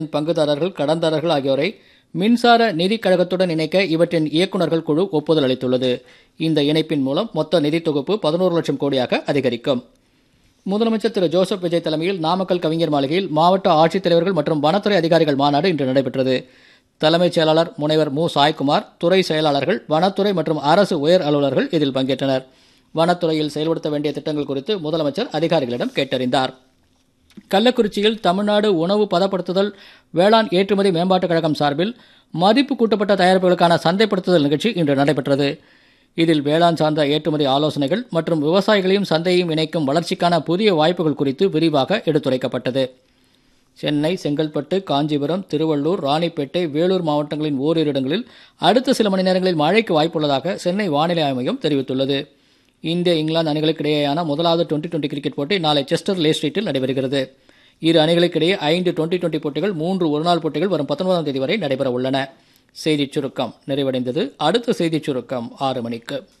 பங்குதாரர்கள் கடன்தாரர்கள் ஆகியோரை மின்சார நிதிக் கழகத்துடன் இணைக்க இவற்றின் இயக்குநர்கள் குழு ஒப்புதல் அளித்துள்ளது இந்த இணைப்பின் மூலம் மொத்த நிதித் தொகுப்பு பதினோரு லட்சம் கோடியாக அதிகரிக்கும் முதலமைச்சர் திரு ஜோசப் விஜய் தலைமையில் நாமக்கல் கவிஞர் மாளிகையில் மாவட்ட ஆட்சித்தலைவர்கள் மற்றும் வனத்துறை அதிகாரிகள் மாநாடு இன்று நடைபெற்றது தலைமைச் செயலாளர் முனைவர் மு சாய்குமார் துறை செயலாளர்கள் வனத்துறை மற்றும் அரசு உயர் அலுவலர்கள் இதில் பங்கேற்றனர் வனத்துறையில் செயல்படுத்த வேண்டிய திட்டங்கள் குறித்து முதலமைச்சர் அதிகாரிகளிடம் கேட்டறிந்தார் கள்ளக்குறிச்சியில் தமிழ்நாடு உணவு பதப்படுத்துதல் வேளாண் ஏற்றுமதி மேம்பாட்டுக் கழகம் சார்பில் மதிப்பு கூட்டப்பட்ட தயாரிப்புகளுக்கான சந்தைப்படுத்துதல் நிகழ்ச்சி இன்று நடைபெற்றது இதில் வேளாண் சார்ந்த ஏற்றுமதி ஆலோசனைகள் மற்றும் விவசாயிகளையும் சந்தையையும் இணைக்கும் வளர்ச்சிக்கான புதிய வாய்ப்புகள் குறித்து விரிவாக எடுத்துரைக்கப்பட்டது சென்னை செங்கல்பட்டு காஞ்சிபுரம் திருவள்ளூர் ராணிப்பேட்டை வேலூர் மாவட்டங்களின் ஓரிரு இடங்களில் அடுத்த சில மணி நேரங்களில் மழைக்கு வாய்ப்புள்ளதாக சென்னை வானிலை ஆய்வு மையம் தெரிவித்துள்ளது இந்திய இங்கிலாந்து அணிகளுக்கு இடையேயான முதலாவது டுவெண்டி டுவெண்டி கிரிக்கெட் போட்டி நாளை செஸ்டர் லே ஸ்ட்ரீட்டில் நடைபெறுகிறது இரு அணிகளுக்கிடையே ஐந்து டுவெண்டி டுவெண்டி போட்டிகள் மூன்று ஒருநாள் போட்டிகள் வரும் பத்தொன்பதாம் தேதி வரை நடைபெற உள்ளன செய்திச் சுருக்கம் நிறைவடைந்தது அடுத்த செய்திச் சுருக்கம் ஆறு மணிக்கு